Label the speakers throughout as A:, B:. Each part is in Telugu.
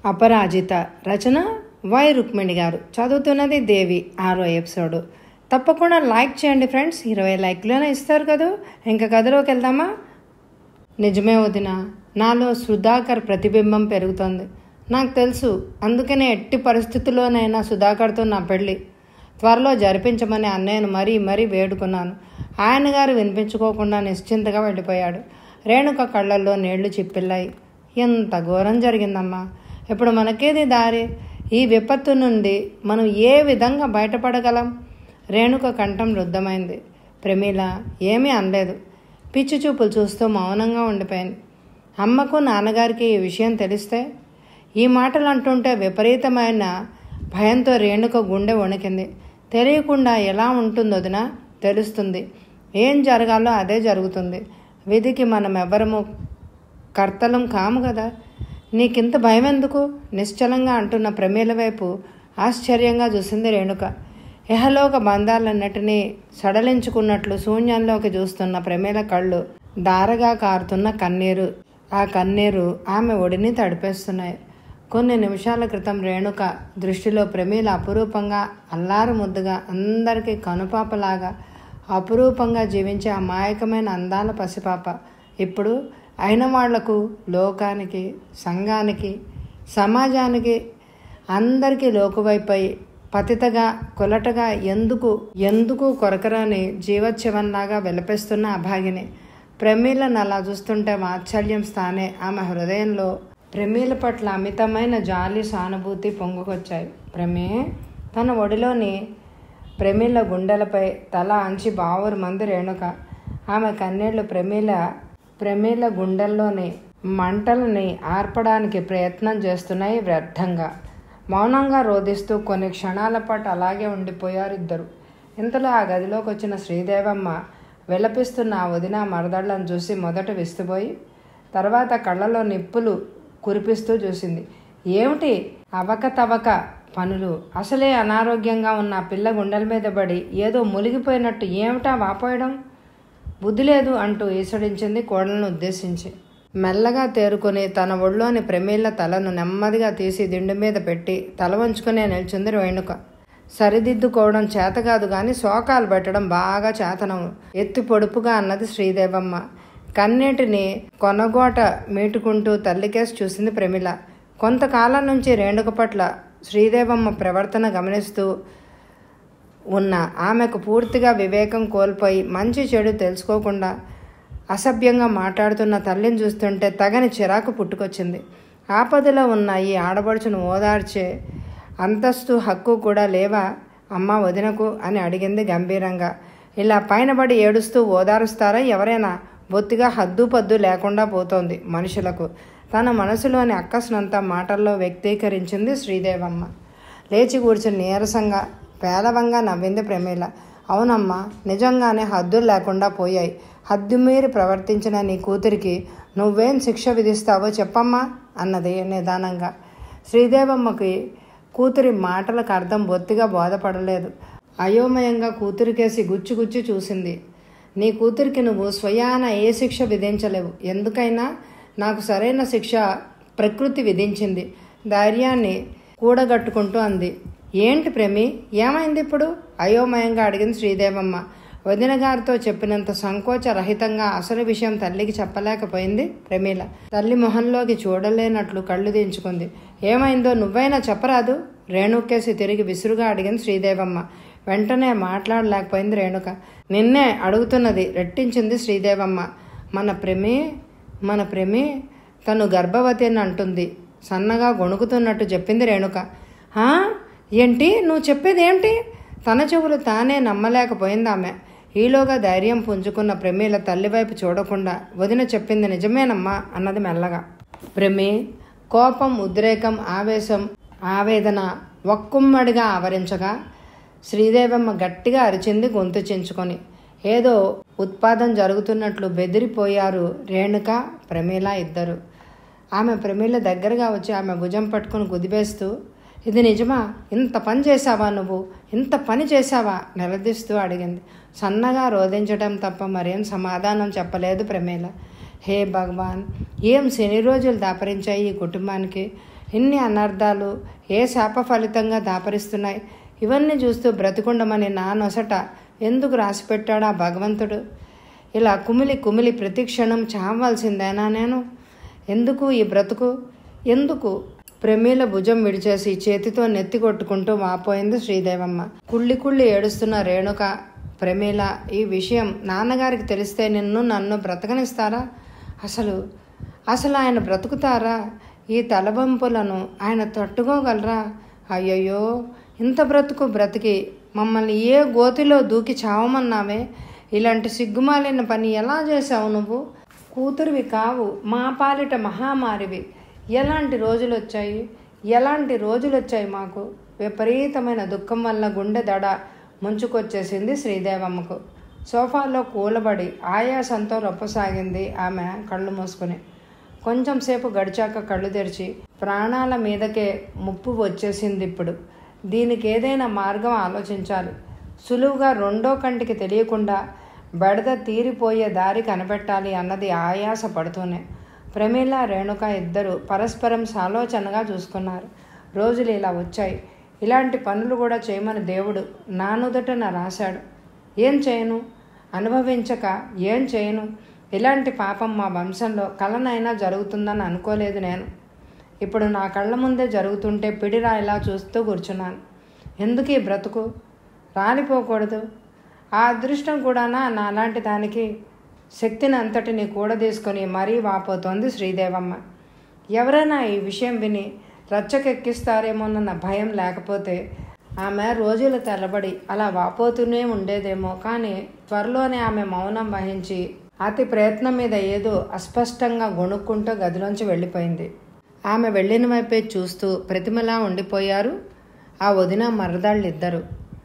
A: అపరాజిత రచన వై రుక్మిణి గారు చదువుతున్నది దేవి ఆరో ఎపిసోడ్ తప్పకుండా లైక్ చేయండి ఫ్రెండ్స్ ఇరవై లైక్లోనే ఇస్తారు కదా ఇంకా కథలోకి వెళ్దామా నిజమే వదిన నాలో సుధాకర్ ప్రతిబింబం పెరుగుతోంది నాకు తెలుసు అందుకనే ఎట్టి పరిస్థితుల్లోనైనా సుధాకర్తో నా పెళ్ళి త్వరలో జరిపించమని అన్నయ్యను మరీ మరీ వేడుకున్నాను ఆయన గారు వినిపించుకోకుండా నిశ్చింతగా వెళ్ళిపోయాడు రేణుక కళ్ళల్లో నీళ్లు చిప్పిల్లాయి ఎంత ఘోరం జరిగిందమ్మా ఇప్పుడు మనకేది దారి ఈ విపత్తు నుండి మనం ఏ విధంగా బయటపడగలం రేణుక కంఠం రుద్ధమైంది ప్రమీల ఏమీ అనలేదు పిచ్చి చూపులు చూస్తూ మౌనంగా ఉండిపోయింది అమ్మకు నాన్నగారికి ఈ విషయం తెలిస్తే ఈ మాటలు అంటుంటే విపరీతమైన భయంతో రేణుక గుండె వణికింది తెలియకుండా ఎలా ఉంటుందో వదినా తెలుస్తుంది ఏం జరగాలో అదే జరుగుతుంది విధికి మనం ఎవరము కర్తలం కాము కదా నీకింత భయం ఎందుకు నిశ్చలంగా అంటున్న ప్రమీల వైపు ఆశ్చర్యంగా చూసింది రేణుక ఇహలోక బంధాలన్నిటినీ సడలించుకున్నట్లు శూన్యంలోకి చూస్తున్న ప్రమీల కళ్ళు దారగా కారుతున్న కన్నీరు ఆ కన్నీరు ఆమె ఒడిని తడిపేస్తున్నాయి కొన్ని నిమిషాల క్రితం రేణుక దృష్టిలో ప్రమీల అపురూపంగా అల్లారు ముద్దుగా అందరికీ కనుపాపలాగా అపురూపంగా జీవించే అమాయకమైన అందాల పసిపాప ఇప్పుడు అయిన వాళ్లకు లోకానికి సంఘానికి సమాజానికి అందరికీ లోకువైపై పతితగా కొలటగా ఎందుకు ఎందుకు కొరకరాని జీవోత్సవంలాగా వెలపిస్తున్న అభాగిని ప్రమీలను అలా చూస్తుంటే వాత్సల్యం స్థానే ఆమె హృదయంలో ప్రమీల పట్ల అమితమైన జాలి సానుభూతి పొంగుకొచ్చాయి ప్రమే తన ఒడిలోని ప్రమీల గుండెలపై తల అంచి బావురు మంది రేణుక ఆమె కన్నీళ్లు ప్రమీల ప్రమీల గుండెల్లోని మంటలని ఆర్పడానికి ప్రయత్నం చేస్తున్నాయి వ్యర్థంగా మౌనంగా రోధిస్తూ కొన్ని క్షణాల పాటు అలాగే ఉండిపోయారు ఇద్దరు ఇంతలో ఆ గదిలోకి వచ్చిన శ్రీదేవమ్మ విలపిస్తున్న ఆ వదిన మరదళ్ళను చూసి మొదట విస్తుపోయి తర్వాత కళ్ళలో నిప్పులు కురిపిస్తూ చూసింది ఏమిటి అవకతవక పనులు అసలే అనారోగ్యంగా ఉన్న ఆ పిల్ల గుండెల మీద పడి ఏదో మునిగిపోయినట్టు ఏమిటా వాపోయడం బుద్ధి లేదు అంటూ ఈసడించింది కోడలను ఉద్దేశించి మెల్లగా తేరుకొని తన ఒళ్ళోని ప్రమీళ్ల తలను నెమ్మదిగా తీసి దిండు మీద పెట్టి తల వంచుకునే నిల్చుంది రేణుక సరిదిద్దుకోవడం చేత కాదు కానీ శోకాలు పెట్టడం బాగా చేతనం ఎత్తి పొడుపుగా అన్నది శ్రీదేవమ్మ కన్నీటిని కొనగోట మీటుకుంటూ తల్లికేసి చూసింది ప్రమిళ కొంతకాలం నుంచి రేణుక పట్ల శ్రీదేవమ్మ ప్రవర్తన గమనిస్తూ ఉన్న ఆమెకు పూర్తిగా వివేకం కోల్పోయి మంచి చెడు తెలుసుకోకుండా అసభ్యంగా మాట్లాడుతున్న తల్లిని చూస్తుంటే తగని చిరాకు పుట్టుకొచ్చింది ఆపదలో ఉన్న ఈ ఆడబడుచును ఓదార్చే అంతస్తు హక్కు కూడా లేవా అమ్మ వదినకు అని అడిగింది గంభీరంగా ఇలా పైనబడి ఏడుస్తూ ఓదారుస్తారా ఎవరైనా బొత్తిగా హద్దు పద్దు లేకుండా పోతోంది మనుషులకు తన మనసులోని అక్కసునంతా మాటల్లో వ్యక్తీకరించింది శ్రీదేవమ్మ లేచి కూర్చుని నీరసంగా పేలవంగా నవ్వింది ప్రమీల అవునమ్మా నిజంగానే హద్దులు లేకుండా పోయాయి హద్దు మీరి ప్రవర్తించిన నీ కూతురికి నువ్వేం శిక్ష విధిస్తావో చెప్పమ్మా అన్నది నిదానంగా శ్రీదేవమ్మకి కూతురి మాటలకు అర్థం బొత్తిగా బోధపడలేదు అయోమయంగా కూతురికేసి గుచ్చి గుచ్చి చూసింది నీ కూతురికి నువ్వు స్వయాన ఏ శిక్ష విధించలేవు ఎందుకైనా నాకు సరైన శిక్ష ప్రకృతి విధించింది ధైర్యాన్ని కూడగట్టుకుంటూ అంది ఏంటి ప్రేమి ఏమైంది ఇప్పుడు అయోమయంగా అడిగింది శ్రీదేవమ్మ వదిన గారితో చెప్పినంత సంకోచ రహితంగా అసలు విషయం తల్లికి చెప్పలేకపోయింది ప్రమీల తల్లి మొహంలోకి చూడలేనట్లు కళ్ళు దించుకుంది ఏమైందో నువ్వైనా చెప్పరాదు రేణుకేసి తిరిగి విసురుగా అడిగింది శ్రీదేవమ్మ వెంటనే మాట్లాడలేకపోయింది రేణుక నిన్నే అడుగుతున్నది రెట్టించింది శ్రీదేవమ్మ మన ప్రేమి మన ప్రేమి తను గర్భవతి అని అంటుంది సన్నగా గొణుకుతున్నట్టు చెప్పింది రేణుక ఏంటి నువ్వు చెప్పేది ఏంటి తన చెవులు తానే నమ్మలేకపోయింది ఆమె ఈలోగా ధైర్యం పుంజుకున్న ప్రమీల తల్లివైపు చూడకుండా వదిన చెప్పింది నిజమేనమ్మా అన్నది మెల్లగా ప్రమి కోపం ఉద్రేకం ఆవేశం ఆవేదన ఒక్కుమ్మడిగా ఆవరించగా శ్రీదేవమ్మ గట్టిగా అరిచింది గొంతు చించుకొని ఏదో ఉత్పాదం జరుగుతున్నట్లు బెదిరిపోయారు రేణుక ప్రమీల ఇద్దరు ఆమె ప్రమీల దగ్గరగా వచ్చి ఆమె భుజం పట్టుకుని కుదిపేస్తూ ఇది నిజమా ఇంత పని చేశావా నువ్వు ఇంత పని చేశావా నిలదీస్తూ అడిగింది సన్నగా రోధించడం తప్ప మరేం సమాధానం చెప్పలేదు ప్రమేల హే భగవాన్ ఏం శని రోజులు దాపరించాయి ఈ కుటుంబానికి ఇన్ని అనర్థాలు ఏ శాప ఫలితంగా దాపరిస్తున్నాయి ఇవన్నీ చూస్తూ బ్రతికుండమని నా నొసట ఎందుకు రాసిపెట్టాడు ఆ భగవంతుడు ఇలా కుమిలి కుమిలి ప్రతి క్షణం చావాల్సిందేనా నేను ఎందుకు ఈ బ్రతుకు ఎందుకు ప్రమీల భుజం విడిచేసి చేతితో నెత్తి కొట్టుకుంటూ వాపోయింది శ్రీదేవమ్మ కుళ్ళి కుళ్ళి ఏడుస్తున్న రేణుక ప్రమీల ఈ విషయం నాన్నగారికి తెలిస్తే నిన్ను నన్ను బ్రతకనిస్తారా అసలు అసలు ఆయన బ్రతుకుతారా ఈ తలబంపులను ఆయన తట్టుకోగలరా అయ్యయ్యో ఇంత బ్రతుకు బ్రతికి మమ్మల్ని ఏ గోతిలో దూకి చావమన్నావే ఇలాంటి సిగ్గుమాలిన పని ఎలా చేశావు నువ్వు కూతురివి కావు మా పాలిట మహామారివి ఎలాంటి రోజులు వచ్చాయి ఎలాంటి రోజులు వచ్చాయి మాకు విపరీతమైన దుఃఖం వల్ల గుండె దడ ముంచుకొచ్చేసింది శ్రీదేవమ్మకు సోఫాలో కూలబడి ఆయాసంతో రొప్పసాగింది ఆమె కళ్ళు మూసుకుని కొంచెం సేపు గడిచాక కళ్ళు తెరిచి ప్రాణాల మీదకే ముప్పు వచ్చేసింది ఇప్పుడు దీనికి ఏదైనా మార్గం ఆలోచించాలి సులువుగా రెండో కంటికి తెలియకుండా బెడద తీరిపోయే దారి కనిపెట్టాలి అన్నది ఆయాస పడుతూనే ప్రమీల రేణుక ఇద్దరు పరస్పరం సాలోచనగా చూసుకున్నారు రోజులు ఇలా వచ్చాయి ఇలాంటి పనులు కూడా చేయమని దేవుడు నానుదటన రాశాడు ఏం చేయను అనుభవించక ఏం చేయను ఇలాంటి పాపం మా వంశంలో కలనైనా జరుగుతుందని అనుకోలేదు నేను ఇప్పుడు నా కళ్ళ ముందే జరుగుతుంటే పిడిరాయిలా చూస్తూ కూర్చున్నాను ఎందుకు ఈ బ్రతుకు రాలిపోకూడదు ఆ అదృష్టం కూడానా నాలాంటి దానికి శక్తిని అంతటిని కూడదీసుకొని మరీ వాపోతోంది శ్రీదేవమ్మ ఎవరైనా ఈ విషయం విని రచ్చకెక్కిస్తారేమోనన్న భయం లేకపోతే ఆమె రోజుల తరబడి అలా వాపోతూనే ఉండేదేమో కానీ త్వరలోనే ఆమె మౌనం వహించి అతి ప్రయత్నం మీద ఏదో అస్పష్టంగా గొణుక్కుంటూ గదిలోంచి వెళ్ళిపోయింది ఆమె వెళ్ళిన వైపే చూస్తూ ప్రతిమలా ఉండిపోయారు ఆ వదిన మరదాళ్ళిద్దరు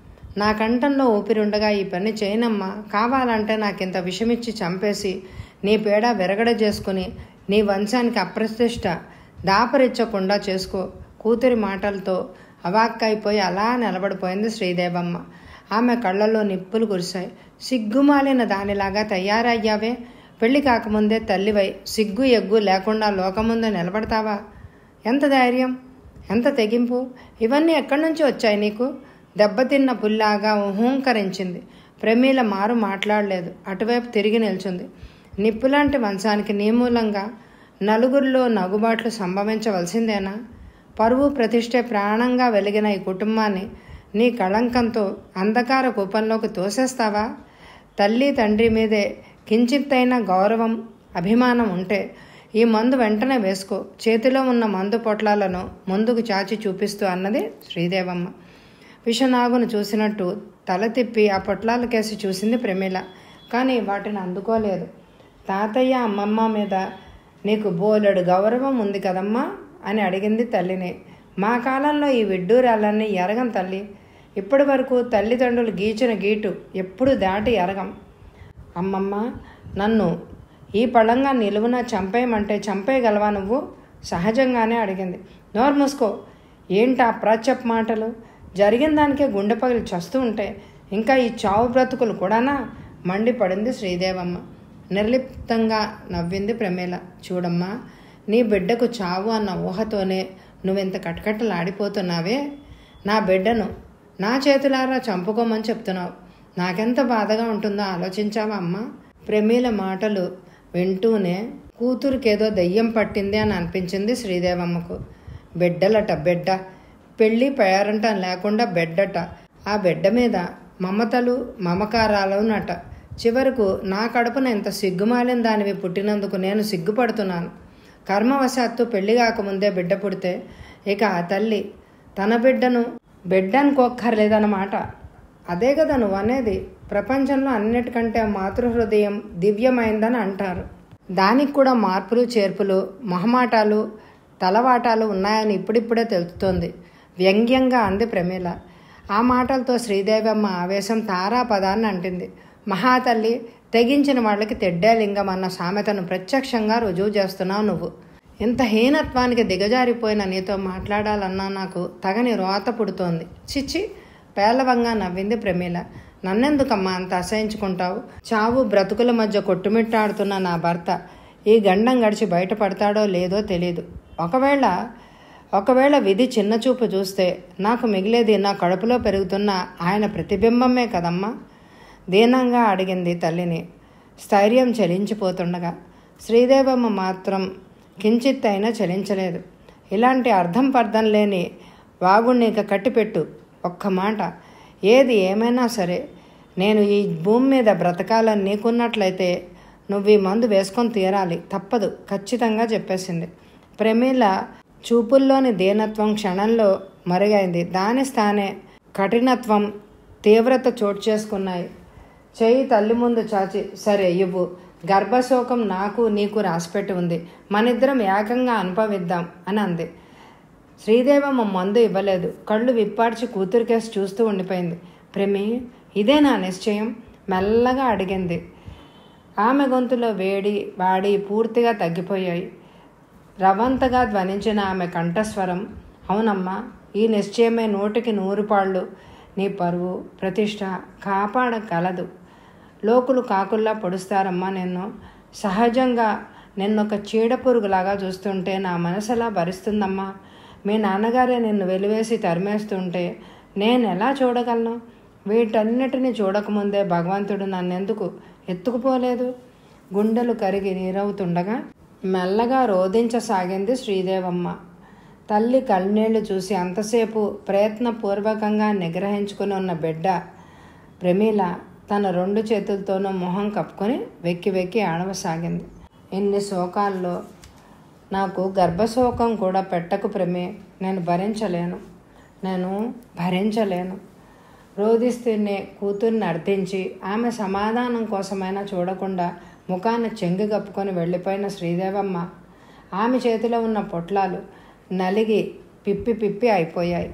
A: నా కంఠంలో ఊపిరుండగా ఈ పని చేయనమ్మా కావాలంటే నాకింత విషమిచ్చి చంపేసి నీ పేడ విరగడ చేసుకుని నీ వంశానికి అప్రతిష్ట దాపరిచ్చకుండా చేసుకో కూతురి మాటలతో అవాక్కైపోయి అలా నిలబడిపోయింది శ్రీదేవమ్మ ఆమె కళ్ళల్లో నిప్పులు కురిశాయి సిగ్గుమాలిన దానిలాగా తయారయ్యావే పెళ్లి కాకముందే తల్లివై సిగ్గు ఎగ్గు లేకుండా లోకముందు నిలబడతావా ఎంత ధైర్యం ఎంత తెగింపు ఇవన్నీ ఎక్కడి నుంచి వచ్చాయి నీకు దెబ్బతిన్న పుల్లాగా హూంకరించింది ప్రమీల మారు మాట్లాడలేదు అటువైపు తిరిగి నిల్చుంది నిప్పులాంటి వంశానికి నీ మూలంగా నలుగురిలో నగుబాట్లు సంభవించవలసిందేనా పరువు ప్రతిష్టే ప్రాణంగా వెలిగిన ఈ కుటుంబాన్ని నీ కళంకంతో అంధకార కూపంలోకి తోసేస్తావా తల్లి తండ్రి మీదే కించిత్తైన గౌరవం అభిమానం ఉంటే ఈ మందు వెంటనే వేసుకో చేతిలో ఉన్న మందు పొట్లాలను ముందుకు చాచి చూపిస్తూ అన్నది శ్రీదేవమ్మ విషనాగును చూసినట్టు తల తిప్పి ఆ పొట్లాలకేసి చూసింది ప్రమీల కానీ వాటిని అందుకోలేదు తాతయ్య అమ్మమ్మ మీద నీకు బోలెడు గౌరవం ఉంది కదమ్మా అని అడిగింది తల్లిని మా కాలంలో ఈ విడ్డూరాలన్నీ ఎరగం తల్లి ఇప్పటి వరకు తల్లిదండ్రులు గీచిన గీటు ఎప్పుడు దాటి ఎరగం అమ్మమ్మ నన్ను ఈ పళంగా నిలువున చంపేయమంటే చంపేయగలవా నువ్వు సహజంగానే అడిగింది నోరు మూసుకో ఏంటి ఆ ప్రాచ్యప్ మాటలు జరిగిన దానికే గుండె పగిలి చస్తూ ఉంటే ఇంకా ఈ చావు బ్రతుకులు కూడానా మండిపడింది శ్రీదేవమ్మ నిర్లిప్తంగా నవ్వింది ప్రమీల చూడమ్మా నీ బిడ్డకు చావు అన్న ఊహతోనే నువ్వెంత కటకట్టలాడిపోతున్నావే నా బిడ్డను నా చేతులారా చంపుకోమని చెప్తున్నావు నాకెంత బాధగా ఉంటుందో ఆలోచించావా అమ్మా ప్రమీల మాటలు వింటూనే కూతురికేదో దయ్యం పట్టింది అని అనిపించింది శ్రీదేవమ్మకు బిడ్డలట బిడ్డ పెళ్ళి పేరంటం లేకుండా బెడ్డట ఆ బిడ్డ మీద మమతలు మమకారాలునట చివరకు నా కడుపున ఇంత సిగ్గుమాలిన దానివి పుట్టినందుకు నేను సిగ్గుపడుతున్నాను కర్మవశాత్తు పెళ్లి కాకముందే బిడ్డ పుడితే ఇక ఆ తల్లి తన బిడ్డను బిడ్డ అనుకోక్కర్లేదన్నమాట అదే కదా నువ్వు అనేది ప్రపంచంలో అన్నిటికంటే మాతృహృదయం దివ్యమైందని అంటారు దానికి కూడా మార్పులు చేర్పులు మొహమాటాలు తలవాటాలు ఉన్నాయని ఇప్పుడిప్పుడే తెలుస్తోంది వ్యంగ్యంగా అంది ప్రమీల ఆ మాటలతో శ్రీదేవమ్మ ఆవేశం తారాపదాన్ని అంటింది మహాతల్లి తెగించిన వాళ్ళకి తెడ్డేలింగం అన్న సామెతను ప్రత్యక్షంగా రుజువు చేస్తున్నావు నువ్వు ఇంత హీనత్వానికి దిగజారిపోయిన నీతో మాట్లాడాలన్నా నాకు తగని రోత పుడుతోంది చిచ్చి పేలవంగా నవ్వింది ప్రమీల నన్నెందుకమ్మా అంత అసహించుకుంటావు చావు బ్రతుకుల మధ్య కొట్టుమిట్టాడుతున్న నా భర్త ఈ గండం గడిచి బయటపడతాడో లేదో తెలీదు ఒకవేళ ఒకవేళ విధి చిన్నచూపు చూస్తే నాకు మిగిలేది నా కడుపులో పెరుగుతున్న ఆయన ప్రతిబింబమే కదమ్మా దీనంగా అడిగింది తల్లిని స్థైర్యం చలించిపోతుండగా శ్రీదేవమ్మ మాత్రం కించిత్ అయినా చలించలేదు ఇలాంటి అర్థం పర్థం లేని వాగుణ్ణి ఇక కట్టిపెట్టు ఒక్క మాట ఏది ఏమైనా సరే నేను ఈ భూమి మీద బ్రతకాలని నీకున్నట్లయితే నువ్వు ఈ మందు వేసుకొని తీరాలి తప్పదు ఖచ్చితంగా చెప్పేసింది ప్రమీల చూపుల్లోని దీనత్వం క్షణంలో మరుగైంది దాని స్థానే కఠినత్వం తీవ్రత చోటు చేసుకున్నాయి చెయ్యి తల్లి ముందు చాచి సరే ఇవ్వు గర్భశోకం నాకు నీకు రాసిపెట్టి ఉంది మనిద్దరం ఏకంగా అనుభవిద్దాం అని అంది శ్రీదేవమ్మ మందు ఇవ్వలేదు కళ్ళు విప్పార్చి కూతురికేసి చూస్తూ ఉండిపోయింది ప్రేమి ఇదే నా నిశ్చయం మెల్లగా అడిగింది ఆమె గొంతులో వేడి వాడి పూర్తిగా తగ్గిపోయాయి రవంతగా ధ్వనించిన ఆమె కంఠస్వరం అవునమ్మా ఈ నిశ్చయమే నూటికి నూరు పాళ్ళు నీ పరువు ప్రతిష్ట కాపాడగలదు లోకులు కాకుల్లా పొడుస్తారమ్మా నిన్ను సహజంగా నిన్నొక చీడపురుగులాగా చూస్తుంటే నా మనసులా భరిస్తుందమ్మా మీ నాన్నగారే నిన్ను వెలివేసి తరిమేస్తుంటే నేను ఎలా చూడగలను వీటన్నిటిని చూడకముందే భగవంతుడు నన్నెందుకు ఎత్తుకుపోలేదు గుండెలు కరిగి నీరవుతుండగా మెల్లగా రోధించసాగింది శ్రీదేవమ్మ తల్లి కళ్ళనీళ్లు చూసి అంతసేపు ప్రయత్నపూర్వకంగా నిగ్రహించుకుని ఉన్న బిడ్డ ప్రమీల తన రెండు చేతులతోనూ మొహం కప్పుకొని వెక్కి వెక్కి ఆడవసాగింది ఇన్ని శోకాల్లో నాకు గర్భశోకం కూడా పెట్టకు ప్రమే నేను భరించలేను నేను భరించలేను రోధిస్తూనే కూతుర్ని అర్థించి ఆమె సమాధానం కోసమైనా చూడకుండా ముఖాన్ని చెంగి కప్పుకొని వెళ్ళిపోయిన శ్రీదేవమ్మ ఆమె చేతిలో ఉన్న పొట్లాలు నలిగి పిప్పి పిప్పి అయిపోయాయి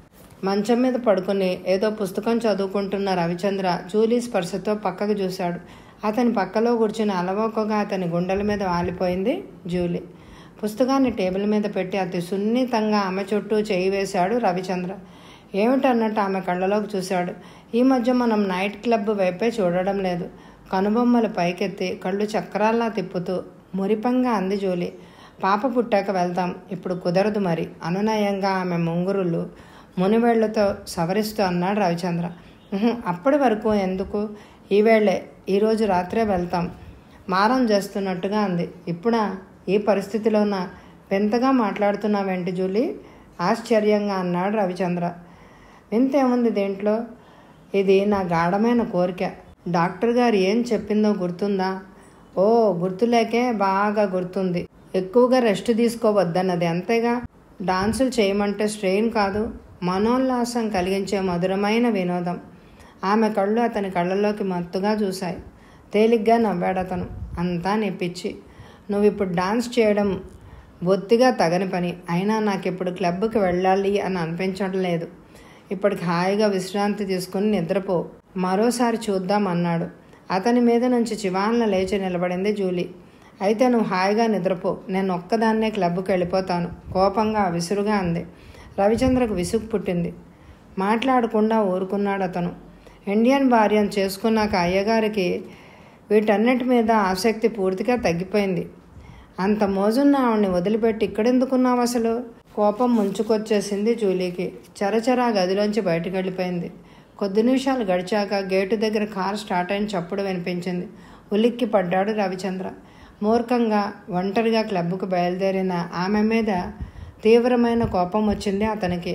A: మంచం మీద పడుకుని ఏదో పుస్తకం చదువుకుంటున్న రవిచంద్ర జూలీ స్పర్శతో పక్కకు చూశాడు అతని పక్కలో కూర్చుని అలవోకగా అతని గుండెల మీద వాలిపోయింది జూలీ పుస్తకాన్ని టేబుల్ మీద పెట్టి అతి సున్నితంగా ఆమె చుట్టూ చేయి వేశాడు రవిచంద్ర ఏమిటన్నట్టు ఆమె కళ్ళలోకి చూశాడు ఈ మధ్య మనం నైట్ క్లబ్ వైపే చూడడం లేదు కనుబొమ్మలు పైకెత్తి కళ్ళు చక్రాల్లా తిప్పుతూ మురిపంగా అంది జూలి పాప పుట్టాక వెళ్తాం ఇప్పుడు కుదరదు మరి అనునయంగా ఆమె ముంగురులు మునివేళ్లతో సవరిస్తూ అన్నాడు రవిచంద్ర "ఉహుం, అప్పటి వరకు ఎందుకు ఈవేళే ఈరోజు రాత్రే వెళ్తాం మారం చేస్తున్నట్టుగా అంది ఇప్పుడా ఈ పరిస్థితిలోన వింతగా మాట్లాడుతున్నావేంటి జూలీ ఆశ్చర్యంగా అన్నాడు రవిచంద్ర వింత ఏముంది దీంట్లో ఇది నా గాఢమైన కోరిక డాక్టర్ గారు ఏం చెప్పిందో గుర్తుందా ఓ గుర్తులేకే బాగా గుర్తుంది ఎక్కువగా రెస్ట్ తీసుకోవద్దన్నది అంతేగా డాన్సులు చేయమంటే స్ట్రెయిన్ కాదు మనోల్లాసం కలిగించే మధురమైన వినోదం ఆమె కళ్ళు అతని కళ్ళలోకి మత్తుగా చూశాయి తేలిగ్గా నవ్వాడు అతను అంతా నెప్పించి నువ్వు ఇప్పుడు డాన్స్ చేయడం బొత్తిగా తగని పని అయినా నాకు ఇప్పుడు క్లబ్కి వెళ్ళాలి అని అనిపించడం లేదు ఇప్పటికి హాయిగా విశ్రాంతి తీసుకుని నిద్రపో మరోసారి చూద్దాం అన్నాడు అతని మీద నుంచి చివాన్ల లేచి నిలబడింది జూలీ అయితే నువ్వు హాయిగా నిద్రపో నేను ఒక్కదాన్నే క్లబ్కి వెళ్ళిపోతాను కోపంగా విసురుగా అంది రవిచంద్రకు విసుగు పుట్టింది మాట్లాడకుండా ఊరుకున్నాడు అతను ఇండియన్ భార్యను చేసుకున్నాక అయ్యగారికి వీటన్నిటి మీద ఆసక్తి పూర్తిగా తగ్గిపోయింది అంత మోజున్న ఆవిడ్ని వదిలిపెట్టి ఇక్కడెందుకున్నావు అసలు కోపం ముంచుకొచ్చేసింది జూలీకి చరచరా గదిలోంచి బయటకు వెళ్ళిపోయింది కొద్ది నిమిషాలు గడిచాక గేటు దగ్గర కారు స్టార్ట్ అయిన చప్పుడు వినిపించింది ఉలిక్కి పడ్డాడు రవిచంద్ర మూర్ఖంగా ఒంటరిగా క్లబ్కు బయలుదేరిన ఆమె మీద తీవ్రమైన కోపం వచ్చింది అతనికి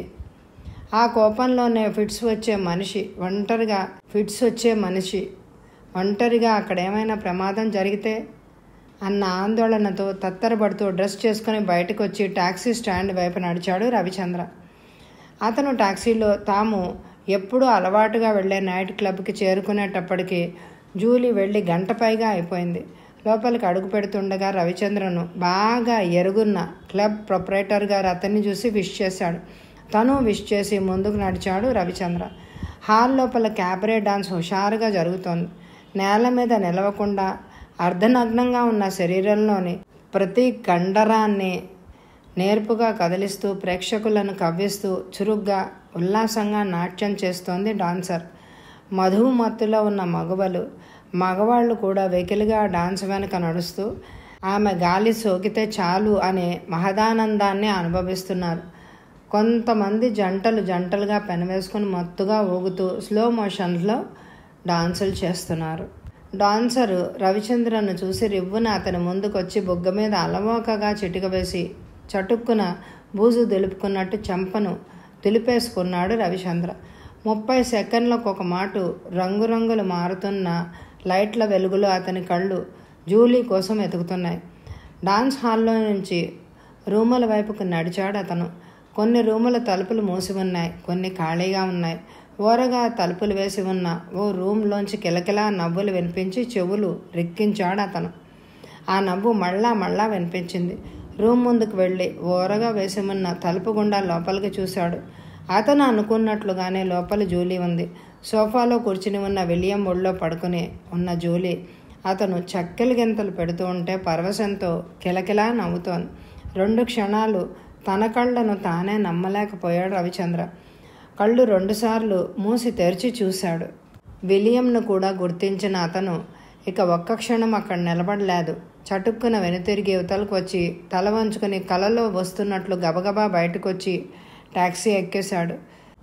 A: ఆ కోపంలోనే ఫిట్స్ వచ్చే మనిషి ఒంటరిగా ఫిట్స్ వచ్చే మనిషి ఒంటరిగా అక్కడ ఏమైనా ప్రమాదం జరిగితే అన్న ఆందోళనతో తత్తరపడుతూ డ్రెస్ చేసుకుని బయటకు వచ్చి టాక్సీ స్టాండ్ వైపు నడిచాడు రవిచంద్ర అతను టాక్సీలో తాము ఎప్పుడూ అలవాటుగా వెళ్ళే నైట్ క్లబ్కి చేరుకునేటప్పటికి జూలీ వెళ్ళి గంట పైగా అయిపోయింది లోపలికి అడుగు పెడుతుండగా రవిచంద్రను బాగా ఎరుగున్న క్లబ్ ప్రొపరేటర్ గారు అతన్ని చూసి విష్ చేశాడు తను విష్ చేసి ముందుకు నడిచాడు రవిచంద్ర హాల్ లోపల క్యాబరే డాన్స్ హుషారుగా జరుగుతోంది నేల మీద నిలవకుండా అర్ధనగ్నంగా ఉన్న శరీరంలోని ప్రతి కండరాన్ని నేర్పుగా కదిలిస్తూ ప్రేక్షకులను కవ్విస్తూ చురుగ్గా ఉల్లాసంగా నాట్యం చేస్తోంది డాన్సర్ మధువు మత్తులో ఉన్న మగవలు మగవాళ్ళు కూడా వెకిలిగా డాన్స్ వెనుక నడుస్తూ ఆమె గాలి సోకితే చాలు అనే మహదానందాన్ని అనుభవిస్తున్నారు కొంతమంది జంటలు జంటలుగా పెనవేసుకుని మత్తుగా ఊగుతూ స్లో మోషన్లో డాన్సులు చేస్తున్నారు డాన్సరు రవిచంద్రను చూసి రివ్వున అతని ముందుకొచ్చి బొగ్గ మీద అలవోకగా చిటిక వేసి చటుక్కున బూజు దులుపుకున్నట్టు చెంపను దులిపేసుకున్నాడు రవిచంద్ర ముప్పై సెకండ్లకు ఒక మాటు రంగురంగులు మారుతున్న లైట్ల వెలుగులో అతని కళ్ళు జూలీ కోసం ఎతుకుతున్నాయి డాన్స్ హాల్లో నుంచి రూముల వైపుకు నడిచాడు అతను కొన్ని రూముల తలుపులు మూసి ఉన్నాయి కొన్ని ఖాళీగా ఉన్నాయి ఓరగా తలుపులు వేసి ఉన్న ఓ రూమ్లోంచి కిలకిలా నవ్వులు వినిపించి చెవులు రిక్కించాడు అతను ఆ నవ్వు మళ్ళా మళ్ళా వినిపించింది రూమ్ ముందుకు వెళ్ళి ఓరగా వేసి ఉన్న తలుపు గుండా లోపలికి చూశాడు అతను అనుకున్నట్లుగానే లోపల జూలీ ఉంది సోఫాలో కూర్చుని ఉన్న విలియం ఒళ్ళో పడుకుని ఉన్న జూలీ అతను చక్కెల గింతలు పెడుతూ ఉంటే పరవశంతో కిలకిలా నవ్వుతోంది రెండు క్షణాలు తన కళ్ళను తానే నమ్మలేకపోయాడు రవిచంద్ర కళ్ళు రెండుసార్లు మూసి తెరిచి చూశాడు విలియంను కూడా గుర్తించిన అతను ఇక ఒక్క క్షణం అక్కడ నిలబడలేదు చటుక్కున వెనుతిరిగి యువతలకు వచ్చి తల వంచుకొని కలలో వస్తున్నట్లు గబగబా బయటకు వచ్చి ట్యాక్సీ ఎక్కేశాడు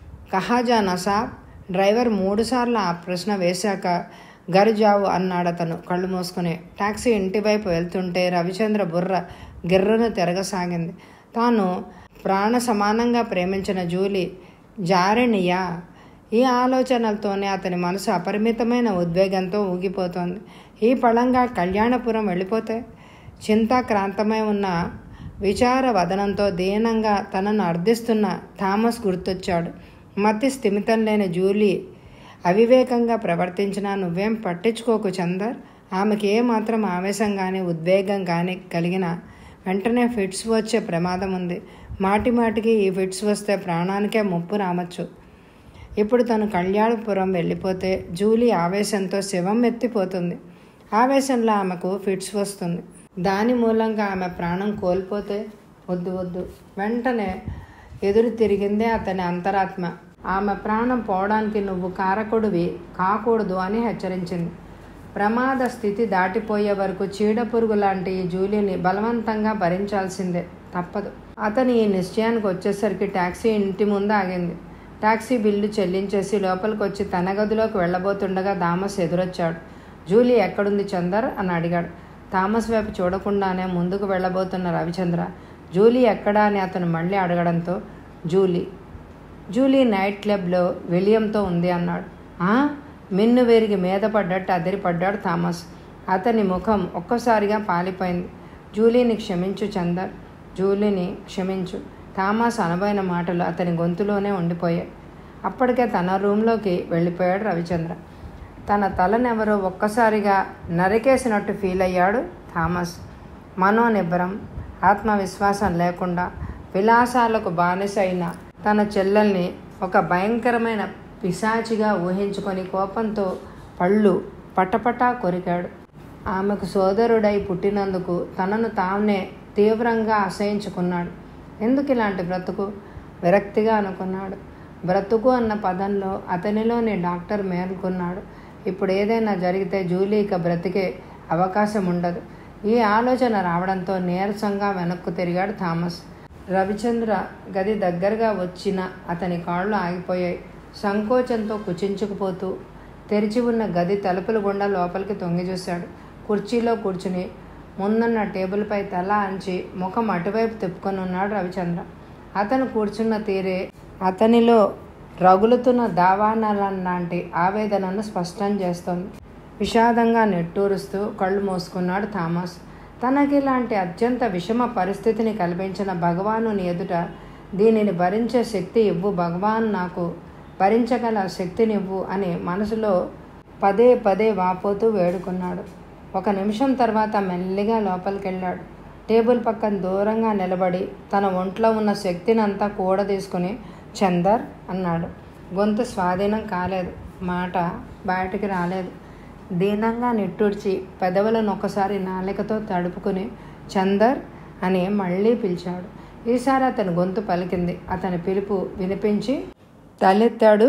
A: కహాజా నసాబ్ డ్రైవర్ మూడుసార్లు ఆ ప్రశ్న వేశాక గరిజావు అన్నాడు అతను కళ్ళు మూసుకుని టాక్సీ ఇంటి వైపు వెళ్తుంటే రవిచంద్ర బుర్ర గిర్రను తిరగసాగింది తాను ప్రాణ సమానంగా ప్రేమించిన జూలీ జారిణియా ఈ ఆలోచనలతోనే అతని మనసు అపరిమితమైన ఉద్వేగంతో ఊగిపోతోంది ఈ పళంగా కళ్యాణపురం వెళ్ళిపోతే చింతాక్రాంతమై ఉన్న విచార వదనంతో దీనంగా తనను అర్థిస్తున్న థామస్ గుర్తొచ్చాడు మతి స్థిమితం లేని జూలీ అవివేకంగా ప్రవర్తించినా నువ్వేం పట్టించుకోకు చందర్ ఆమెకి ఏమాత్రం ఆవేశం కానీ ఉద్వేగం కానీ కలిగిన వెంటనే ఫిట్స్ వచ్చే ప్రమాదం ఉంది మాటి మాటికి ఈ ఫిట్స్ వస్తే ప్రాణానికే ముప్పు రావచ్చు ఇప్పుడు తను కళ్యాణపురం వెళ్ళిపోతే జూలీ ఆవేశంతో శవం ఎత్తిపోతుంది ఆవేశంలో ఆమెకు ఫిట్స్ వస్తుంది దాని మూలంగా ఆమె ప్రాణం కోల్పోతే వద్దు వద్దు వెంటనే ఎదురు తిరిగిందే అతని అంతరాత్మ ఆమె ప్రాణం పోవడానికి నువ్వు కారకుడివి కాకూడదు అని హెచ్చరించింది ప్రమాద స్థితి దాటిపోయే వరకు చీడపురుగు లాంటి ఈ జూలీని బలవంతంగా భరించాల్సిందే తప్పదు అతను ఈ నిశ్చయానికి వచ్చేసరికి ట్యాక్సీ ఇంటి ముందు ఆగింది టాక్సీ బిల్లు చెల్లించేసి లోపలికి వచ్చి తన గదిలోకి వెళ్ళబోతుండగా థామస్ ఎదురొచ్చాడు జూలీ ఎక్కడుంది చందర్ అని అడిగాడు థామస్ వైపు చూడకుండానే ముందుకు వెళ్ళబోతున్న రవిచంద్ర జూలీ ఎక్కడా అని అతను మళ్ళీ అడగడంతో జూలీ జూలీ నైట్ క్లబ్లో విలియంతో ఉంది అన్నాడు "ఆ?" మిన్ను వేరికి మీద పడ్డట్టు అదిరిపడ్డాడు థామస్ అతని ముఖం ఒక్కసారిగా పాలిపోయింది జూలీని క్షమించు చందర్ జూలీని క్షమించు థామస్ అనబోయిన మాటలు అతని గొంతులోనే ఉండిపోయాయి అప్పటికే తన రూమ్లోకి వెళ్ళిపోయాడు రవిచంద్ర తన తలనెవరో ఒక్కసారిగా నరికేసినట్టు ఫీల్ అయ్యాడు థామస్ మనోనిబ్బరం ఆత్మవిశ్వాసం లేకుండా విలాసాలకు బానిస అయిన తన చెల్లెల్ని ఒక భయంకరమైన పిశాచిగా ఊహించుకొని కోపంతో పళ్ళు పటపటా కొరికాడు ఆమెకు సోదరుడై పుట్టినందుకు తనను తానే తీవ్రంగా అసహించుకున్నాడు ఎందుకు ఇలాంటి బ్రతుకు విరక్తిగా అనుకున్నాడు బ్రతుకు అన్న పదంలో అతనిలోని డాక్టర్ మేల్కొన్నాడు ఇప్పుడు ఏదైనా జరిగితే జూలీ ఇక బ్రతికే అవకాశం ఉండదు ఈ ఆలోచన రావడంతో నీరసంగా వెనక్కు తిరిగాడు థామస్ రవిచంద్ర గది దగ్గరగా వచ్చిన అతని కాళ్ళు ఆగిపోయాయి సంకోచంతో కుచించుకుపోతూ తెరిచి ఉన్న గది తలుపుల గుండా లోపలికి తొంగి చూశాడు కుర్చీలో కూర్చుని ముందున్న టేబుల్పై తల అంచి ముఖం అటువైపు తిప్పుకొని ఉన్నాడు రవిచంద్ర అతను కూర్చున్న తీరే అతనిలో రగులుతున్న దావానలాంటి ఆవేదనను స్పష్టం చేస్తోంది విషాదంగా నెట్టూరుస్తూ కళ్ళు మూసుకున్నాడు థామస్ తనకి ఇలాంటి అత్యంత విషమ పరిస్థితిని కల్పించిన భగవానుని ఎదుట దీనిని భరించే శక్తి ఇవ్వు భగవాన్ నాకు భరించగల శక్తినివ్వు అని మనసులో పదే పదే వాపోతూ వేడుకున్నాడు ఒక నిమిషం తర్వాత మెల్లిగా లోపలికి వెళ్ళాడు టేబుల్ పక్కన దూరంగా నిలబడి తన ఒంట్లో ఉన్న శక్తినంతా కూడా తీసుకుని చందర్ అన్నాడు గొంతు స్వాధీనం కాలేదు మాట బయటికి రాలేదు దీనంగా నిట్టూర్చి పెదవులను ఒకసారి నాలికతో తడుపుకుని చందర్ అని మళ్ళీ పిలిచాడు ఈసారి అతని గొంతు పలికింది అతని పిలుపు వినిపించి తలెత్తాడు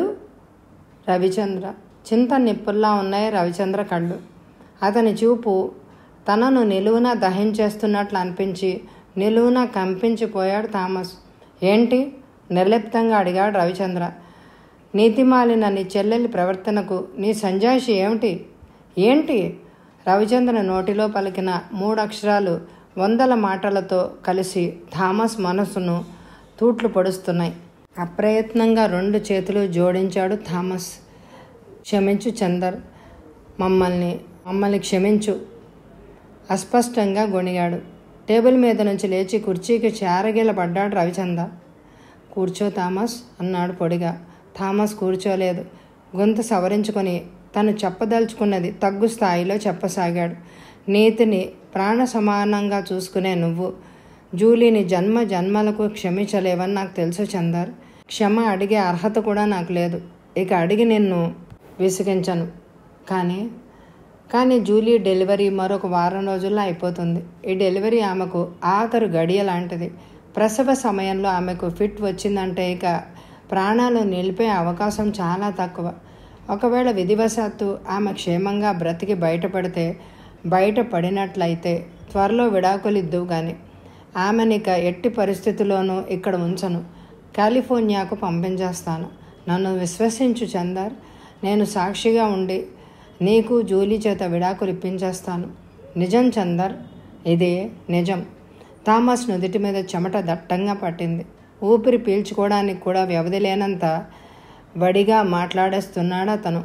A: రవిచంద్ర చింత నిప్పుల్లా ఉన్నాయి రవిచంద్ర కళ్ళు అతని చూపు తనను నిలువున దహించేస్తున్నట్లు అనిపించి నిలువున కంపించిపోయాడు థామస్ ఏంటి నిర్లిప్తంగా అడిగాడు రవిచంద్ర నీతిమాలిన నీ చెల్లెలి ప్రవర్తనకు నీ సంజాయిషి ఏమిటి ఏంటి రవిచంద్ర నోటిలో పలికిన మూడు అక్షరాలు వందల మాటలతో కలిసి థామస్ మనసును తూట్లు పొడుస్తున్నాయి అప్రయత్నంగా రెండు చేతులు జోడించాడు థామస్ క్షమించు చందర్ మమ్మల్ని మమ్మల్ని క్షమించు అస్పష్టంగా గొణిగాడు టేబుల్ మీద నుంచి లేచి కుర్చీకి చేరగీలపడ్డాడు రవిచంద్ర కూర్చో థామస్ అన్నాడు పొడిగా థామస్ కూర్చోలేదు గొంతు సవరించుకొని తను చెప్పదలుచుకున్నది తగ్గు స్థాయిలో చెప్పసాగాడు నీతిని ప్రాణ సమానంగా చూసుకునే నువ్వు జూలీని జన్మ జన్మలకు క్షమించలేవని నాకు తెలుసు చందర్ క్షమ అడిగే అర్హత కూడా నాకు లేదు ఇక అడిగి నిన్ను విసిగించను కానీ కానీ జూలీ డెలివరీ మరొక వారం రోజుల్లో అయిపోతుంది ఈ డెలివరీ ఆమెకు ఆఖరు గడియ లాంటిది ప్రసవ సమయంలో ఆమెకు ఫిట్ వచ్చిందంటే ఇక ప్రాణాలు నిలిపే అవకాశం చాలా తక్కువ ఒకవేళ విధివశాత్తు ఆమె క్షేమంగా బ్రతికి బయటపడితే బయటపడినట్లయితే త్వరలో విడాకులిద్దు కానీ ఆమెనిక ఎట్టి పరిస్థితుల్లోనూ ఇక్కడ ఉంచను కాలిఫోర్నియాకు పంపించేస్తాను నన్ను విశ్వసించు చందర్ నేను సాక్షిగా ఉండి నీకు జూలీ చేత విడాకులు ఇప్పించేస్తాను నిజం చందర్ ఇది నిజం థామస్ నుదుటి మీద చెమట దట్టంగా పట్టింది ఊపిరి పీల్చుకోవడానికి కూడా వ్యవధి లేనంత వడిగా మాట్లాడేస్తున్నాడు అతను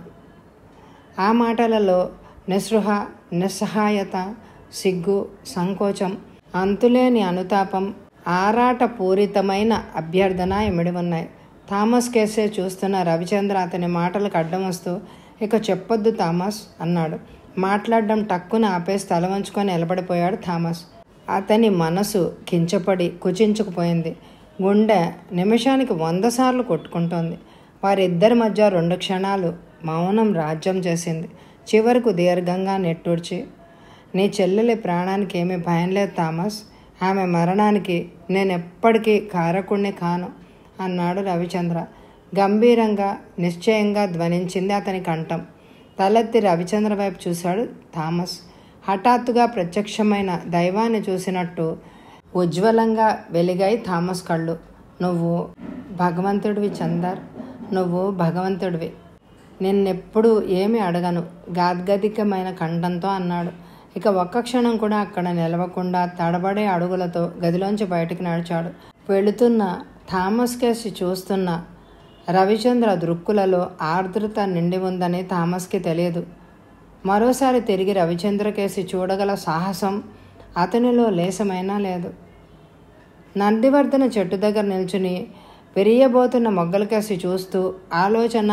A: ఆ మాటలలో నిస్పృహ నిస్సహాయత సిగ్గు సంకోచం అంతులేని అనుతాపం ఆరాటపూరితమైన అభ్యర్థన ఇమిడి ఉన్నాయి థామస్ కేసే చూస్తున్న రవిచంద్ర అతని మాటలకు అడ్డం వస్తూ ఇక చెప్పొద్దు థామస్ అన్నాడు మాట్లాడడం టక్కున ఆపేసి తల వంచుకొని నిలబడిపోయాడు థామస్ అతని మనసు కించపడి కుచించుకుపోయింది గుండె నిమిషానికి వంద సార్లు కొట్టుకుంటోంది వారిద్దరి మధ్య రెండు క్షణాలు మౌనం రాజ్యం చేసింది చివరకు దీర్ఘంగా నెట్టూడ్చి నీ చెల్లెలి ప్రాణానికి ఏమీ భయం లేదు థామస్ ఆమె మరణానికి నేను ఎప్పటికీ కారకుణ్ణి కాను అన్నాడు రవిచంద్ర గంభీరంగా నిశ్చయంగా ధ్వనించింది అతని కంఠం తలెత్తి రవిచంద్ర వైపు చూశాడు థామస్ హఠాత్తుగా ప్రత్యక్షమైన దైవాన్ని చూసినట్టు ఉజ్వలంగా వెలిగాయి థామస్ కళ్ళు నువ్వు భగవంతుడివి చందర్ నువ్వు భగవంతుడివి నిన్నెప్పుడు ఏమి అడగను గాద్గదికమైన కంఠంతో అన్నాడు ఇక ఒక్క క్షణం కూడా అక్కడ నిలవకుండా తడబడే అడుగులతో గదిలోంచి బయటికి నడిచాడు వెళుతున్న థామస్ కేసి చూస్తున్న రవిచంద్ర దృక్కులలో ఆర్ద్రత నిండి ఉందని థామస్కి తెలియదు మరోసారి తిరిగి రవిచంద్ర కేసి చూడగల సాహసం అతనిలో లేసమైనా లేదు నందివర్ధన చెట్టు దగ్గర నిల్చుని పెరియబోతున్న మొగ్గలకేసి చూస్తూ ఆలోచన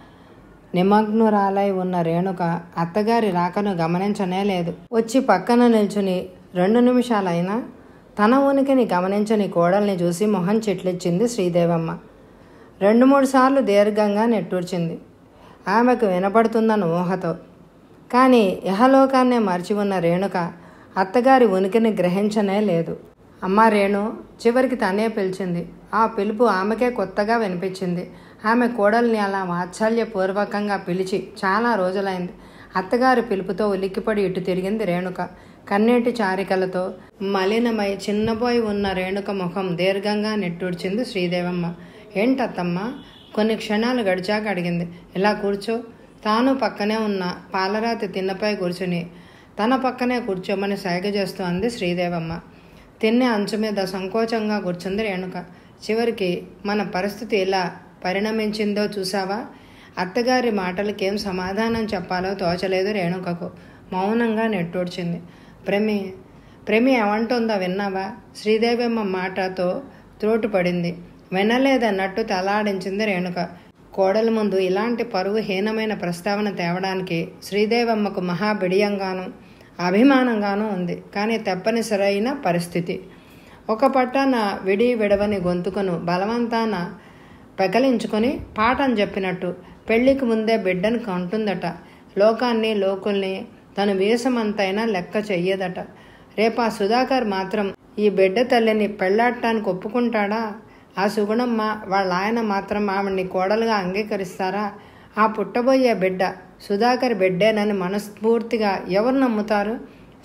A: నిమగ్నురాలై ఉన్న రేణుక అత్తగారి రాకను గమనించనే లేదు వచ్చి పక్కన నిల్చుని రెండు నిమిషాలైనా తన ఉనికిని గమనించని కోడల్ని చూసి మొహం చెట్లిచ్చింది శ్రీదేవమ్మ రెండు మూడు సార్లు దీర్ఘంగా నెట్టూర్చింది ఆమెకు వినపడుతుందన్న ఊహతో కానీ యహలోకాన్నే మర్చి ఉన్న రేణుక అత్తగారి ఉనికిని గ్రహించనే లేదు అమ్మ రేణు చివరికి తనే పిలిచింది ఆ పిలుపు ఆమెకే కొత్తగా వినిపించింది ఆమె కోడల్ని అలా వాత్సల్యపూర్వకంగా పిలిచి చాలా రోజులైంది అత్తగారి పిలుపుతో ఉలిక్కిపడి ఇటు తిరిగింది రేణుక కన్నీటి చారికలతో మలినమై చిన్నబోయి ఉన్న రేణుక ముఖం దీర్ఘంగా నెట్టూడ్చింది శ్రీదేవమ్మ ఏంటత్తమ్మ కొన్ని క్షణాలు గడిచాక అడిగింది ఇలా కూర్చో తాను పక్కనే ఉన్న పాలరాతి తిన్నపై కూర్చుని తన పక్కనే కూర్చోమని సైగ చేస్తూ అంది శ్రీదేవమ్మ తిన్నె అంచు మీద సంకోచంగా కూర్చుంది రేణుక చివరికి మన పరిస్థితి ఎలా పరిణమించిందో చూసావా అత్తగారి మాటలకేం సమాధానం చెప్పాలో తోచలేదు రేణుకకు మౌనంగా నెట్టూడ్చింది ప్రేమి ప్రేమి ఏమంటుందో విన్నావా శ్రీదేవమ్మ మాటతో త్రోటుపడింది వినలేదన్నట్టు తలాడించింది రేణుక కోడల ముందు ఇలాంటి పరువు హీనమైన ప్రస్తావన తేవడానికి శ్రీదేవమ్మకు మహాబిడియంగాను అభిమానంగానూ ఉంది కానీ తప్పనిసరైన పరిస్థితి ఒక పట్టాన విడి విడవని గొంతుకను బలవంతాన పెకలించుకొని పాఠం చెప్పినట్టు పెళ్లికి ముందే బిడ్డను కంటుందట లోకాన్ని లోకుల్ని తను వీసమంతైనా లెక్క చెయ్యదట రేపా సుధాకర్ మాత్రం ఈ బిడ్డ తల్లిని పెళ్లాడటానికి ఒప్పుకుంటాడా ఆ సుగుణమ్మ వాళ్ళ ఆయన మాత్రం ఆవిడ్ని కోడలుగా అంగీకరిస్తారా ఆ పుట్టబోయే బిడ్డ సుధాకర్ బిడ్డేనని మనస్ఫూర్తిగా ఎవరు నమ్ముతారు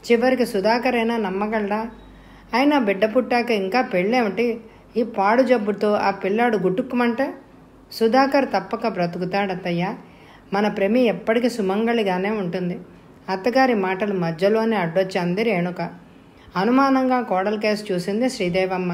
A: చివరికి సుధాకర్ అయినా నమ్మగలడా అయినా బిడ్డ పుట్టాక ఇంకా పెళ్ళేమిటి ఈ పాడు జబ్బుతో ఆ పిల్లాడు గుట్టుక్కుమంటే సుధాకర్ తప్పక బ్రతుకుతాడత్తయ్య మన ప్రేమి ఎప్పటికీ సుమంగళిగానే ఉంటుంది అత్తగారి మాటలు మధ్యలోనే అడ్డొచ్చి అంది రేణుక అనుమానంగా కోడల కేసు చూసింది శ్రీదేవమ్మ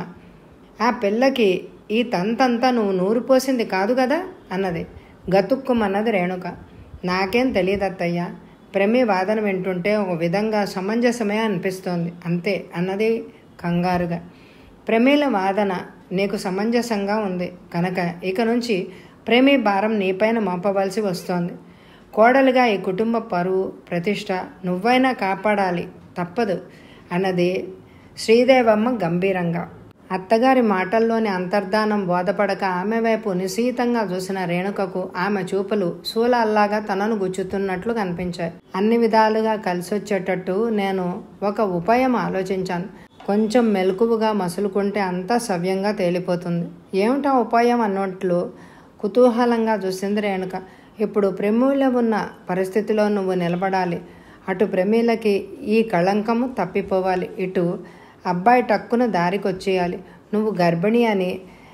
A: ఆ పిల్లకి ఈ తంతంతా నువ్వు నూరు పోసింది కాదు కదా అన్నది గతుక్కుమన్నది రేణుక నాకేం తెలియదు అత్తయ్య ప్రేమి వాదన వింటుంటే ఒక విధంగా సమంజసమే అనిపిస్తోంది అంతే అన్నది కంగారుగా ప్రమేల వాదన నీకు సమంజసంగా ఉంది కనుక ఇక నుంచి ప్రేమి భారం నీపైన మోపవలసి వస్తోంది కోడలుగా ఈ కుటుంబ పరువు ప్రతిష్ట నువ్వైనా కాపాడాలి తప్పదు అన్నది శ్రీదేవమ్మ గంభీరంగా అత్తగారి మాటల్లోని అంతర్ధానం బోధపడక ఆమె వైపు నిశీతంగా చూసిన రేణుకకు ఆమె చూపులు శూలాల్లాగా తనను గుచ్చుతున్నట్లు కనిపించాయి అన్ని విధాలుగా కలిసొచ్చేటట్టు నేను ఒక ఉపాయం ఆలోచించాను కొంచెం మెలకువగా మసులుకుంటే అంతా సవ్యంగా తేలిపోతుంది ఏమిటా ఉపాయం అన్నట్లు కుతూహలంగా చూసింది రేణుక ఇప్పుడు ప్రమీల ఉన్న పరిస్థితిలో నువ్వు నిలబడాలి అటు ప్రమీలకి ఈ కళంకము తప్పిపోవాలి ఇటు అబ్బాయి టక్కున దారికొచ్చేయాలి నువ్వు గర్భిణి అని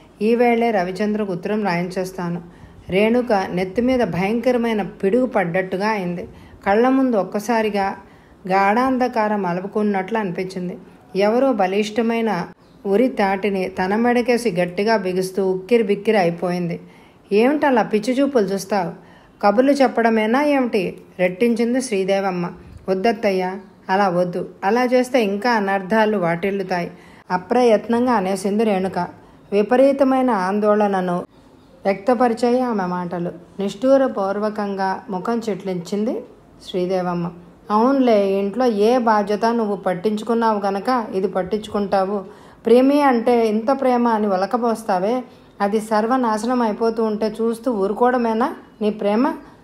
A: ఈవేళే రవిచంద్రకు ఉత్తరం రాయించేస్తాను రేణుక నెత్తి మీద భయంకరమైన పిడుగు పడ్డట్టుగా అయింది కళ్ళ ముందు ఒక్కసారిగా గాఢాంధకారం అలుపుకున్నట్లు అనిపించింది ఎవరో బలిష్టమైన ఉరి తాటిని తన మెడకేసి గట్టిగా బిగుస్తూ ఉక్కిరి బిక్కిరి అయిపోయింది ఏమిటలా పిచ్చి చూపులు చూస్తావు కబుర్లు చెప్పడమేనా ఏమిటి రెట్టించింది శ్రీదేవమ్మ వద్దత్తయ్యా అలా వద్దు అలా చేస్తే ఇంకా అనర్థాలు వాటిల్లుతాయి అప్రయత్నంగా అనేసింది రేణుక విపరీతమైన ఆందోళనను వ్యక్తపరిచాయి ఆమె మాటలు నిష్ఠూరపూర్వకంగా ముఖం చిట్లించింది శ్రీదేవమ్మ అవునులే ఇంట్లో ఏ బాధ్యత నువ్వు పట్టించుకున్నావు గనక ఇది పట్టించుకుంటావు ప్రేమి అంటే ఇంత ప్రేమ అని ఒలకపోస్తావే అది సర్వనాశనం అయిపోతూ ఉంటే చూస్తూ ఊరుకోవడమేనా నీ ప్రేమ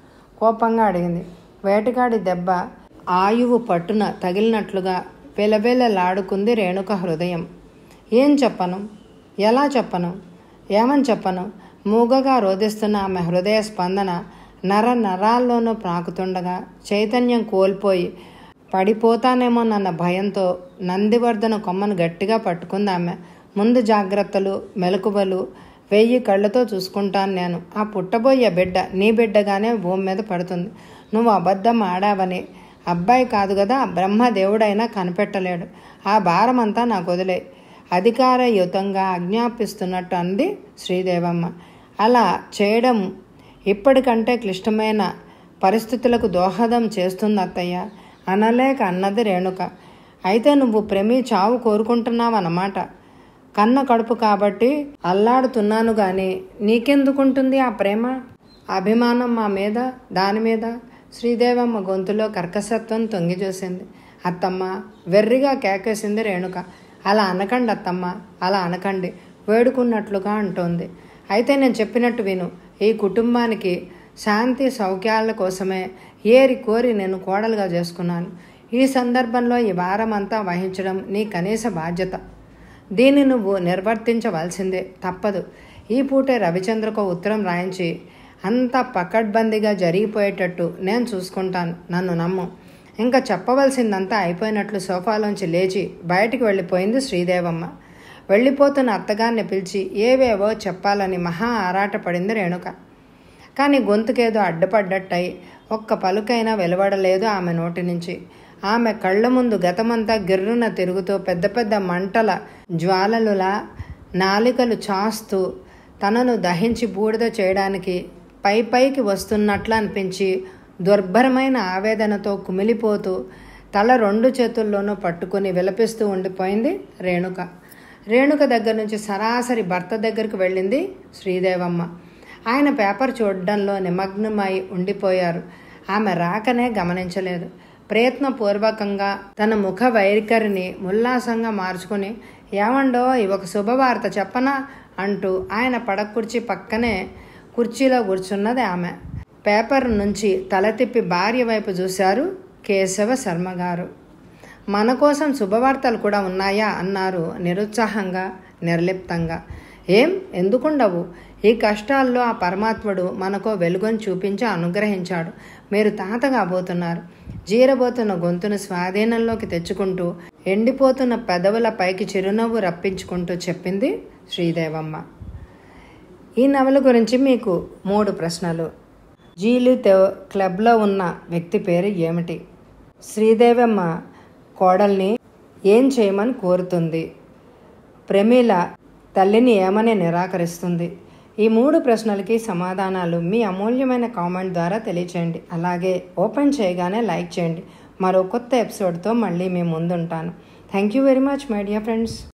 A: కోపంగా అడిగింది వేటగాడి దెబ్బ ఆయువు పట్టున తగిలినట్లుగా వెలవెలలాడుకుంది రేణుక హృదయం ఏం చెప్పను ఎలా చెప్పను ఏమని చెప్పను మూగగా రోధిస్తున్న ఆమె హృదయ స్పందన నర నరాల్లోనూ ప్రాకుతుండగా చైతన్యం కోల్పోయి పడిపోతానేమోనన్న భయంతో నందివర్ధన కొమ్మను గట్టిగా పట్టుకుంది ఆమె ముందు జాగ్రత్తలు మెలకువలు వెయ్యి కళ్ళతో చూసుకుంటాను నేను ఆ పుట్టబోయే బిడ్డ నీ బిడ్డగానే భూమి మీద పడుతుంది నువ్వు అబద్ధం ఆడావని అబ్బాయి కాదు కదా బ్రహ్మదేవుడైనా కనిపెట్టలేడు ఆ భారమంతా నాకు వదిలే అధికారయుతంగా ఆజ్ఞాపిస్తున్నట్టు అంది శ్రీదేవమ్మ అలా చేయడం ఇప్పటికంటే క్లిష్టమైన పరిస్థితులకు దోహదం చేస్తుంది అత్తయ్య అనలేక అన్నది రేణుక అయితే నువ్వు ప్రేమి చావు కోరుకుంటున్నావు అన్నమాట కన్న కడుపు కాబట్టి అల్లాడుతున్నాను గాని నీకెందుకుంటుంది ఆ ప్రేమ అభిమానం మా మీద దాని మీద శ్రీదేవమ్మ గొంతులో కర్కసత్వం తొంగి చూసింది అత్తమ్మ వెర్రిగా కేకేసింది రేణుక అలా అనకండి అత్తమ్మ అలా అనకండి వేడుకున్నట్లుగా అంటోంది అయితే నేను చెప్పినట్టు విను ఈ కుటుంబానికి శాంతి సౌఖ్యాల కోసమే ఏరి కోరి నేను కోడలుగా చేసుకున్నాను ఈ సందర్భంలో ఈ వారమంతా వహించడం నీ కనీస బాధ్యత దీన్ని నువ్వు నిర్వర్తించవలసిందే తప్పదు ఈ పూటే రవిచంద్రకు ఉత్తరం రాయించి అంతా పకడ్బందీగా జరిగిపోయేటట్టు నేను చూసుకుంటాను నన్ను నమ్ము ఇంకా చెప్పవలసిందంతా అయిపోయినట్లు సోఫాలోంచి లేచి బయటికి వెళ్ళిపోయింది శ్రీదేవమ్మ వెళ్ళిపోతున్న అత్తగారిని పిలిచి ఏవేవో చెప్పాలని మహా ఆరాటపడింది రేణుక కానీ గొంతుకేదో అడ్డుపడ్డట్టయి ఒక్క పలుకైనా వెలువడలేదు ఆమె నోటి నుంచి ఆమె కళ్ళ ముందు గతమంతా గిర్రున తిరుగుతూ పెద్ద పెద్ద మంటల జ్వాలలులా నాలికలు చాస్తూ తనను దహించి బూడిద చేయడానికి పై పైకి వస్తున్నట్లు అనిపించి దుర్భరమైన ఆవేదనతో కుమిలిపోతూ తల రెండు చేతుల్లోనూ పట్టుకుని విలపిస్తూ ఉండిపోయింది రేణుక రేణుక దగ్గర నుంచి సరాసరి భర్త దగ్గరికి వెళ్ళింది శ్రీదేవమ్మ ఆయన పేపర్ చూడడంలో నిమగ్నమై ఉండిపోయారు ఆమె రాకనే గమనించలేదు ప్రయత్నపూర్వకంగా తన ముఖ వైఖరిని ఉల్లాసంగా మార్చుకుని ఏమండో ఒక శుభవార్త చెప్పనా అంటూ ఆయన పడకుర్చీ పక్కనే కుర్చీలో కూర్చున్నది ఆమె పేపర్ నుంచి తల తిప్పి భార్య వైపు చూశారు కేశవ శర్మ గారు మన కోసం శుభవార్తలు కూడా ఉన్నాయా అన్నారు నిరుత్సాహంగా నిర్లిప్తంగా ఏం ఎందుకుండవు ఈ కష్టాల్లో ఆ పరమాత్ముడు మనకో వెలుగుని చూపించి అనుగ్రహించాడు మీరు తాత కాబోతున్నారు జీరబోతున్న గొంతును స్వాధీనంలోకి తెచ్చుకుంటూ ఎండిపోతున్న పెదవుల పైకి చిరునవ్వు రప్పించుకుంటూ చెప్పింది శ్రీదేవమ్మ ఈ నవల గురించి మీకు మూడు ప్రశ్నలు జీలు క్లబ్లో ఉన్న వ్యక్తి పేరు ఏమిటి శ్రీదేవమ్మ కోడల్ని ఏం చేయమని కోరుతుంది ప్రమీల తల్లిని ఏమని నిరాకరిస్తుంది ఈ మూడు ప్రశ్నలకి సమాధానాలు మీ అమూల్యమైన కామెంట్ ద్వారా తెలియచేయండి అలాగే ఓపెన్ చేయగానే లైక్ చేయండి మరో కొత్త ఎపిసోడ్తో మళ్ళీ మీ ముందుంటాను thank you very much my dear friends